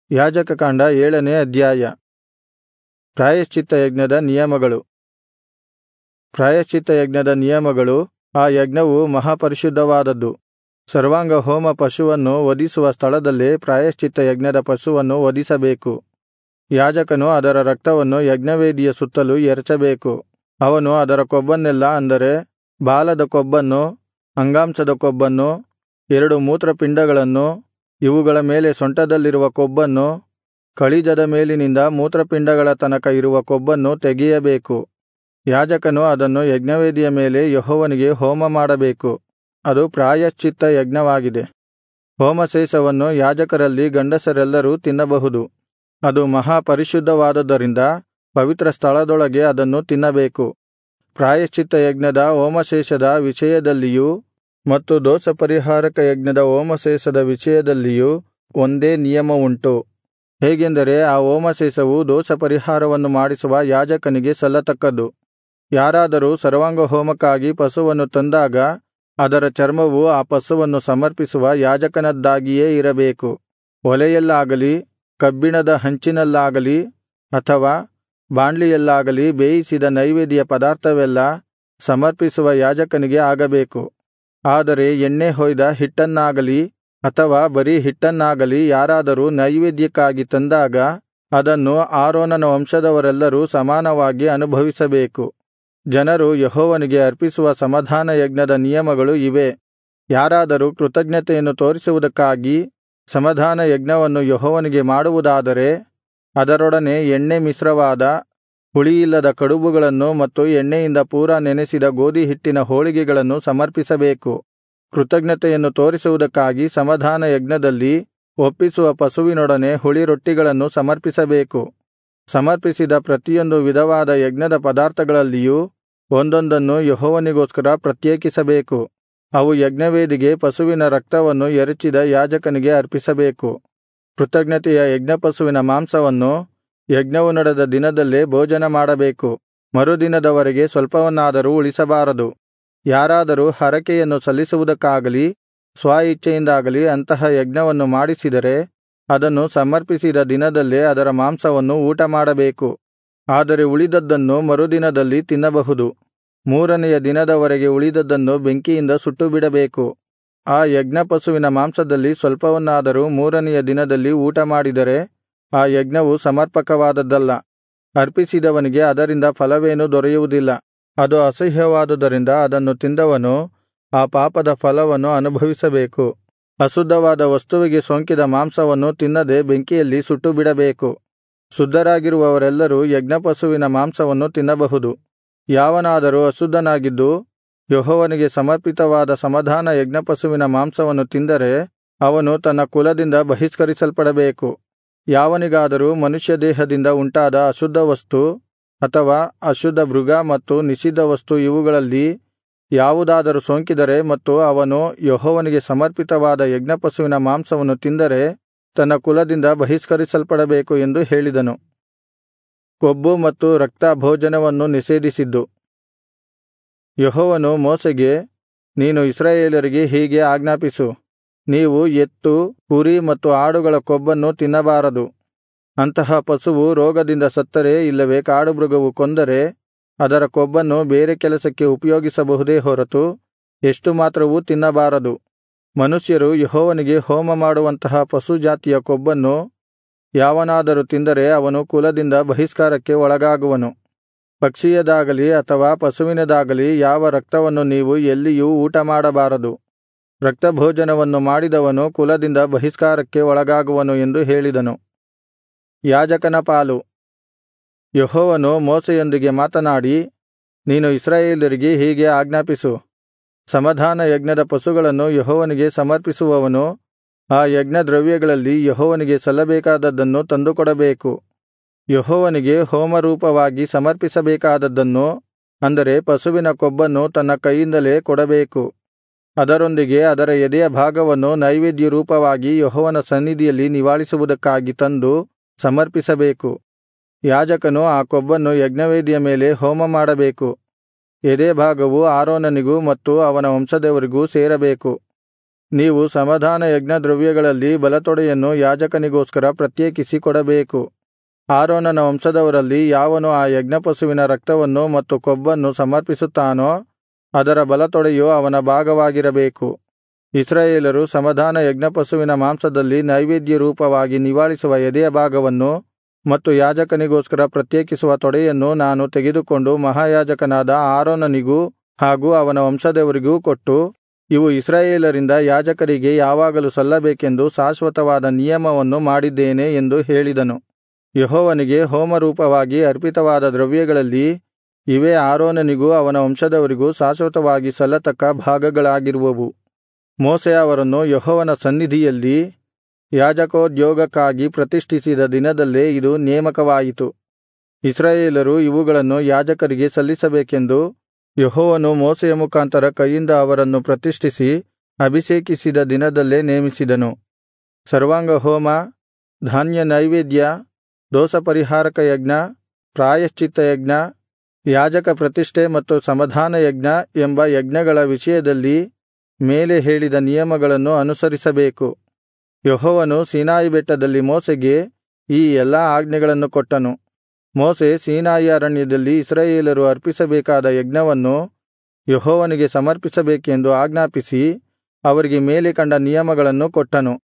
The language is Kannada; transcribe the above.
ಯಾಜಕಕಾಂಡ ಏಳನೇ ಅಧ್ಯಾಯ ಪ್ರಾಯಶ್ಚಿತ್ತಯಜ್ಞದ ನಿಯಮಗಳು ಪ್ರಾಯಶ್ಚಿತ್ತಯಜ್ಞದ ನಿಯಮಗಳು ಆ ಯಜ್ಞವು ಮಹಾಪರಿಶುದ್ಧವಾದದ್ದು ಸರ್ವಾಂಗಹೋಮ ಪಶುವನ್ನು ವಧಿಸುವ ಸ್ಥಳದಲ್ಲೇ ಪ್ರಾಯಶ್ಚಿತ್ತಯಜ್ಞದ ಪಶುವನ್ನು ವಧಿಸಬೇಕು ಯಾಜಕನು ಅದರ ರಕ್ತವನ್ನು ಯಜ್ಞವೇದಿಯ ಸುತ್ತಲೂ ಎರಚಬೇಕು ಅವನು ಅದರ ಕೊಬ್ಬನ್ನೆಲ್ಲಾ ಅಂದರೆ ಬಾಲದ ಕೊಬ್ಬನ್ನು ಅಂಗಾಂಶದ ಕೊಬ್ಬನ್ನು ಎರಡು ಮೂತ್ರಪಿಂಡಗಳನ್ನು ಇವುಗಳ ಮೇಲೆ ಸೊಂಟದಲ್ಲಿರುವ ಕೊಬ್ಬನ್ನು ಕಳಿಜದ ಮೇಲಿನಿಂದ ಮೂತ್ರಪಿಂಡಗಳ ತನಕ ಇರುವ ಕೊಬ್ಬನ್ನು ತೆಗೆಯಬೇಕು ಯಾಜಕನು ಅದನ್ನು ಯಜ್ಞವೇದಿಯ ಮೇಲೆ ಯೆಹೋವನಿಗೆ ಹೋಮಮಾಡಬೇಕು ಅದು ಪ್ರಾಯಶ್ಚಿತ್ತ ಯಜ್ಞವಾಗಿದೆ ಹೋಮಶೇಷವನ್ನು ಯಾಜಕರಲ್ಲಿ ಗಂಡಸರೆಲ್ಲರೂ ತಿನ್ನಬಹುದು ಅದು ಮಹಾಪರಿಶುದ್ಧವಾದುದರಿಂದ ಪವಿತ್ರ ಸ್ಥಳದೊಳಗೆ ಅದನ್ನು ತಿನ್ನಬೇಕು ಪ್ರಾಯಶ್ಚಿತ್ತಯಜ್ಞದ ಹೋಮಶೇಷದ ವಿಷಯದಲ್ಲಿಯೂ ಮತ್ತು ದೋಷಪರಿಹಾರಕ ಯಜ್ಞದ ಹೋಮಶೇಷದ ವಿಷಯದಲ್ಲಿಯೂ ಒಂದೇ ನಿಯಮವುಂಟು ಹೇಗೆಂದರೆ ಆ ಹೋಮಶೇಷವು ದೋಷಪರಿಹಾರವನ್ನು ಮಾಡಿಸುವ ಯಾಜಕನಿಗೆ ಸಲ್ಲತಕ್ಕದ್ದು ಯಾರಾದರೂ ಸರ್ವಾಂಗಹೋಮಕ್ಕಾಗಿ ಪಶುವನ್ನು ತಂದಾಗ ಅದರ ಚರ್ಮವು ಆ ಪಶುವನ್ನು ಸಮರ್ಪಿಸುವ ಯಾಜಕನದ್ದಾಗಿಯೇ ಇರಬೇಕು ಒಲೆಯಲ್ಲಾಗಲಿ ಕಬ್ಬಿಣದ ಹಂಚಿನಲ್ಲಾಗಲಿ ಅಥವಾ ಬಾಂಡ್ಲಿಯಲ್ಲಾಗಲಿ ಬೇಯಿಸಿದ ನೈವೇದ್ಯ ಪದಾರ್ಥವೆಲ್ಲಾ ಸಮರ್ಪಿಸುವ ಯಾಜಕನಿಗೆ ಆಗಬೇಕು ಆದರೆ ಎಣ್ಣೆ ಹೊಯ್ದ ಹಿಟ್ಟನ್ನಾಗಲಿ ಅಥವಾ ಬರೀ ಹಿಟ್ಟನ್ನಾಗಲಿ ಯಾರಾದರೂ ನೈವೇದ್ಯಕ್ಕಾಗಿ ತಂದಾಗ ಅದನ್ನು ಆರೋನನ ವಂಶದವರೆಲ್ಲರೂ ಸಮಾನವಾಗಿ ಅನುಭವಿಸಬೇಕು ಜನರು ಯೆಹೋವನಿಗೆ ಅರ್ಪಿಸುವ ಸಮಾಧಾನ ಯಜ್ಞದ ನಿಯಮಗಳು ಇವೇ ಯಾರಾದರೂ ಕೃತಜ್ಞತೆಯನ್ನು ತೋರಿಸುವುದಕ್ಕಾಗಿ ಸಮಾಧಾನ ಯಜ್ಞವನ್ನು ಯೆಹೋವನಿಗೆ ಮಾಡುವುದಾದರೆ ಅದರೊಡನೆ ಎಣ್ಣೆ ಮಿಶ್ರವಾದ ಹುಳಿಯಿಲ್ಲದ ಕಡುಬುಗಳನ್ನು ಮತ್ತು ಎಣ್ಣೆಯಿಂದ ಪೂರಾ ನೆನೆಸಿದ ಗೋದಿಹಿಟ್ಟಿನ ಹೋಳಿಗೆಗಳನ್ನು ಸಮರ್ಪಿಸಬೇಕು ಕೃತಜ್ಞತೆಯನ್ನು ತೋರಿಸುವುದಕ್ಕಾಗಿ ಸಮಾಧಾನ ಯಜ್ಞದಲ್ಲಿ ಒಪ್ಪಿಸುವ ಪಶುವಿನೊಡನೆ ಹುಳಿರೊಟ್ಟಿಗಳನ್ನು ಸಮರ್ಪಿಸಬೇಕು ಸಮರ್ಪಿಸಿದ ಪ್ರತಿಯೊಂದು ವಿಧವಾದ ಯಜ್ಞದ ಪದಾರ್ಥಗಳಲ್ಲಿಯೂ ಒಂದೊಂದನ್ನು ಯೆಹೋವನಿಗೋಸ್ಕರ ಪ್ರತ್ಯೇಕಿಸಬೇಕು ಅವು ಯಜ್ಞವೇದಿಗೆ ಪಶುವಿನ ರಕ್ತವನ್ನು ಎರಚಿದ ಯಾಜಕನಿಗೆ ಅರ್ಪಿಸಬೇಕು ಕೃತಜ್ಞತೆಯ ಯಜ್ಞಪಶುವಿನ ಮಾಂಸವನ್ನು ಯಜ್ಞವು ನಡೆದ ದಿನದಲ್ಲೇ ಭೋಜನ ಮಾಡಬೇಕು ಮರುದಿನದವರೆಗೆ ಸ್ವಲ್ಪವನ್ನಾದರೂ ಉಳಿಸಬಾರದು ಯಾರಾದರೂ ಹರಕೆಯನ್ನು ಸಲ್ಲಿಸುವುದಕ್ಕಾಗಲಿ ಸ್ವಇಚ್ಛೆಯಿಂದಾಗಲಿ ಅಂತಹ ಯಜ್ಞವನ್ನು ಮಾಡಿಸಿದರೆ ಅದನ್ನು ಸಮರ್ಪಿಸಿದ ದಿನದಲ್ಲೇ ಅದರ ಮಾಂಸವನ್ನು ಊಟಮಾಡಬೇಕು ಆದರೆ ಉಳಿದದ್ದನ್ನು ಮರುದಿನದಲ್ಲಿ ತಿನ್ನಬಹುದು ಮೂರನೆಯ ದಿನದವರೆಗೆ ಉಳಿದದ್ದನ್ನು ಬೆಂಕಿಯಿಂದ ಸುಟ್ಟುಬಿಡಬೇಕು ಆ ಯಜ್ಞಪಶುವಿನ ಮಾಂಸದಲ್ಲಿ ಸ್ವಲ್ಪವನ್ನಾದರೂ ಮೂರನೆಯ ದಿನದಲ್ಲಿ ಊಟಮಾಡಿದರೆ ಆ ಯಜ್ಞವು ಸಮರ್ಪಕವಾದದ್ದಲ್ಲ ಅರ್ಪಿಸಿದವನಿಗೆ ಅದರಿಂದ ಫಲವೇನೂ ದೊರೆಯುವುದಿಲ್ಲ ಅದು ಅಸಹ್ಯವಾದುದರಿಂದ ಅದನ್ನು ತಿಂದವನು ಆ ಪಾಪದ ಫಲವನ್ನು ಅನುಭವಿಸಬೇಕು ಅಶುದ್ಧವಾದ ವಸ್ತುವಿಗೆ ಸೋಂಕಿದ ಮಾಂಸವನ್ನು ತಿನ್ನದೆ ಬೆಂಕಿಯಲ್ಲಿ ಸುಟ್ಟುಬಿಡಬೇಕು ಶುದ್ಧರಾಗಿರುವವರೆಲ್ಲರೂ ಯಜ್ಞಪಶುವಿನ ಮಾಂಸವನ್ನು ತಿನ್ನಬಹುದು ಯಾವನಾದರೂ ಅಶುದ್ಧನಾಗಿದ್ದು ಯೆಹೋವನಿಗೆ ಸಮರ್ಪಿತವಾದ ಸಮಾಧಾನ ಯಜ್ಞಪಶುವಿನ ಮಾಂಸವನ್ನು ತಿಂದರೆ ಅವನು ತನ್ನ ಕುಲದಿಂದ ಬಹಿಷ್ಕರಿಸಲ್ಪಡಬೇಕು ಯಾವನಿಗಾದರೂ ಮನುಷ್ಯದೇಹದಿಂದ ಉಂಟಾದ ಅಶುದ್ಧ ವಸ್ತು ಅಥವಾ ಅಶುದ್ಧ ಮೃಗ ಮತ್ತು ನಿಷಿದ್ಧ ವಸ್ತು ಇವುಗಳಲ್ಲಿ ಯಾವುದಾದರೂ ಸೋಂಕಿದರೆ ಮತ್ತು ಅವನು ಯೆಹೋವನಿಗೆ ಸಮರ್ಪಿತವಾದ ಯಜ್ಞಪಶುವಿನ ಮಾಂಸವನ್ನು ತಿಂದರೆ ತನ್ನ ಕುಲದಿಂದ ಬಹಿಷ್ಕರಿಸಲ್ಪಡಬೇಕು ಎಂದು ಹೇಳಿದನು ಕೊಬ್ಬು ಮತ್ತು ರಕ್ತ ಭೋಜನವನ್ನು ನಿಷೇಧಿಸಿದ್ದು ಯೆಹೋವನು ಮೋಶೆಗೆ ನೀನು ಇಸ್ರಾಯೇಲರಿಗೆ ಹೀಗೆ ಆಜ್ಞಾಪಿಸು ನೀವು ಎತ್ತು ಕುರಿ ಮತ್ತು ಆಡುಗಳ ಕೊಬ್ಬನ್ನು ತಿನ್ನಬಾರದು ಅಂತಹ ಪಶುವು ರೋಗದಿಂದ ಸತ್ತರೆ ಇಲ್ಲವೇ ಕಾಡುಮೃಗವು ಕೊಂದರೆ ಅದರ ಕೊಬ್ಬನ್ನು ಬೇರೆ ಕೆಲಸಕ್ಕೆ ಉಪಯೋಗಿಸಬಹುದೇ ಹೊರತು ಎಷ್ಟು ಮಾತ್ರವೂ ತಿನ್ನಬಾರದು ಮನುಷ್ಯರು ಯೆಹೋವನಿಗೆ ಹೋಮಮಾಡುವಂತಹ ಪಶುಜಾತಿಯ ಕೊಬ್ಬನ್ನು ಯಾವನಾದರೂ ತಿಂದರೆ ಅವನು ಕುಲದಿಂದ ಬಹಿಷ್ಕಾರಕ್ಕೆ ಒಳಗಾಗುವನು ಪಕ್ಷಿಯದಾಗಲಿ ಅಥವಾ ಪಶುವಿನದಾಗಲಿ ಯಾವ ರಕ್ತವನ್ನು ನೀವು ಎಲ್ಲಿಯೂ ಊಟಮಾಡಬಾರದು ರಕ್ತಭೋಜನವನ್ನು ಮಾಡಿದವನು ಕುಲದಿಂದ ಬಹಿಷ್ಕಾರಕ್ಕೆ ಒಳಗಾಗುವನು ಎಂದು ಹೇಳಿದನು ಯಾಜಕನ ಪಾಲು ಯೆಹೋವನು ಮೋಶೆಯೊಂದಿಗೆ ಮಾತನಾಡಿ ನೀನು ಇಸ್ರಾಯೇಲರಿಗೆ ಹೀಗೆ ಆಜ್ಞಾಪಿಸು ಸಮಾಧಾನ ಯಜ್ಞದ ಪಶುಗಳನ್ನು ಯೆಹೋವನಿಗೆ ಸಮರ್ಪಿಸುವವನು ಆ ಯಜ್ಞದ್ರವ್ಯಗಳಲ್ಲಿ ಯೆಹೋವನಿಗೆ ಸಲ್ಲಬೇಕಾದದ್ದನ್ನು ತಂದುಕೊಡಬೇಕು ಯೆಹೋವನಿಗೆ ಹೋಮರೂಪವಾಗಿ ಸಮರ್ಪಿಸಬೇಕಾದದ್ದನ್ನು ಅಂದರೆ ಪಶುವಿನ ಕೊಬ್ಬನ್ನು ತನ್ನ ಕೈಯಿಂದಲೇ ಕೊಡಬೇಕು ಅದರೊಂದಿಗೆ ಅದರ ಎದೆಯ ಭಾಗವನ್ನು ನೈವೇದ್ಯರೂಪವಾಗಿ ಯೆಹೋವನ ಸನ್ನಿಧಿಯಲ್ಲಿ ನಿವಾಳಿಸುವುದಕ್ಕಾಗಿ ತಂದು ಸಮರ್ಪಿಸಬೇಕು ಯಾಜಕನು ಆ ಕೊಬ್ಬನ್ನು ಯಜ್ಞವೇದಿಯ ಮೇಲೆ ಹೋಮಮಾಡಬೇಕು ಎದೆಭಾಗವು ಆರೋನನಿಗೂ ಮತ್ತು ಅವನ ವಂಶದವರಿಗೂ ಸೇರಬೇಕು ನೀವು ಸಮಾಧಾನ ಯಜ್ಞದ್ರವ್ಯಗಳಲ್ಲಿ ಬಲತೊಡೆಯನ್ನು ಯಾಜಕನಿಗೋಸ್ಕರ ಪ್ರತ್ಯೇಕಿಸಿ ಕೊಡಬೇಕು ಆರೋನನ ವಂಶದವರಲ್ಲಿ ಯಾವನು ಆ ಯಜ್ಞಪಶುವಿನ ರಕ್ತವನ್ನು ಮತ್ತು ಕೊಬ್ಬನ್ನು ಸಮರ್ಪಿಸುತ್ತಾನೋ ಅದರ ಬಲತೊಡೆಯು ಅವನ ಭಾಗವಾಗಿರಬೇಕು ಇಸ್ರಾಯೇಲರು ಸಮಾಧಾನ ಯಜ್ಞಪಶುವಿನ ಮಾಂಸದಲ್ಲಿ ನೈವೇದ್ಯರೂಪವಾಗಿ ನಿವಾಳಿಸುವ ಎದೆಯ ಭಾಗವನ್ನು ಮತ್ತು ಯಾಜಕನಿಗೋಸ್ಕರ ಪ್ರತ್ಯೇಕಿಸುವ ತೊಡೆಯನ್ನು ನಾನು ತೆಗೆದುಕೊಂಡು ಮಹಾಯಾಜಕನಾದ ಆರೋನನಿಗೂ ಹಾಗೂ ಅವನ ವಂಶದವರಿಗೂ ಕೊಟ್ಟು ಇವು ಇಸ್ರಾಯೇಲರಿಂದ ಯಾಜಕರಿಗೆ ಯಾವಾಗಲೂ ಸಲ್ಲಬೇಕೆಂದು ಶಾಶ್ವತವಾದ ನಿಯಮವನ್ನು ಮಾಡಿದ್ದೇನೆ ಎಂದು ಹೇಳಿದನು ಯೆಹೋವನಿಗೆ ಹೋಮರೂಪವಾಗಿ ಅರ್ಪಿತವಾದ ದ್ರವ್ಯಗಳಲ್ಲಿ ಇವೇ ಆರೋನನಿಗೂ ಅವನ ವಂಶದವರಿಗೂ ಶಾಶ್ವತವಾಗಿ ಸಲ್ಲತಕ್ಕ ಭಾಗಗಳಾಗಿರುವವು ಮೋಶೆ ಅವರನ್ನು ಯೆಹೋವನ ಸನ್ನಿಧಿಯಲ್ಲಿ ಯಾಜಕೋದ್ಯೋಗಕ್ಕಾಗಿ ಪ್ರತಿಷ್ಠಿಸಿದ ದಿನದಲ್ಲೇ ಇದು ನೇಮಕವಾಯಿತು ಇಸ್ರಾಯೇಲರು ಇವುಗಳನ್ನು ಯಾಜಕರಿಗೆ ಸಲ್ಲಿಸಬೇಕೆಂದು ಯೆಹೋವನು ಮೋಶೆಯ ಮುಖಾಂತರ ಕೈಯಿಂದ ಅವರನ್ನು ಪ್ರತಿಷ್ಠಿಸಿ ಅಭಿಷೇಕಿಸಿದ ದಿನದಲ್ಲೇ ನೇಮಿಸಿದನು ಸರ್ವಾಂಗಹೋಮ ಧಾನ್ಯನೈವೇದ್ಯ ದೋಷಪರಿಹಾರಕ ಯಜ್ಞ ಪ್ರಾಯಶ್ಚಿತ್ತಯಜ್ಞ ಯಾಜಕ ಪ್ರತಿಷ್ಠೆ ಮತ್ತು ಸಮಾಧಾನಯಜ್ಞ ಎಂಬ ಯಜ್ಞಗಳ ವಿಷಯದಲ್ಲಿ ಮೇಲೆ ಹೇಳಿದ ನಿಯಮಗಳನ್ನು ಅನುಸರಿಸಬೇಕು ಯೆಹೋವನು ಸೀನಾಯಿ ಬೆಟ್ಟದಲ್ಲಿ ಮೋಶೆಗೆ ಈ ಎಲ್ಲಾ ಆಜ್ಞೆಗಳನ್ನು ಕೊಟ್ಟನು ಮೋಶೆ ಸೀನಾಯಿ ಅರಣ್ಯದಲ್ಲಿ ಇಸ್ರಾಯೇಲರು ಅರ್ಪಿಸಬೇಕಾದ ಯಜ್ಞವನ್ನು ಯೆಹೋವನಿಗೆ ಸಮರ್ಪಿಸಬೇಕೆಂದು ಆಜ್ಞಾಪಿಸಿ ಅವರಿಗೆ ಮೇಲೆ ಕಂಡ ನಿಯಮಗಳನ್ನು ಕೊಟ್ಟನು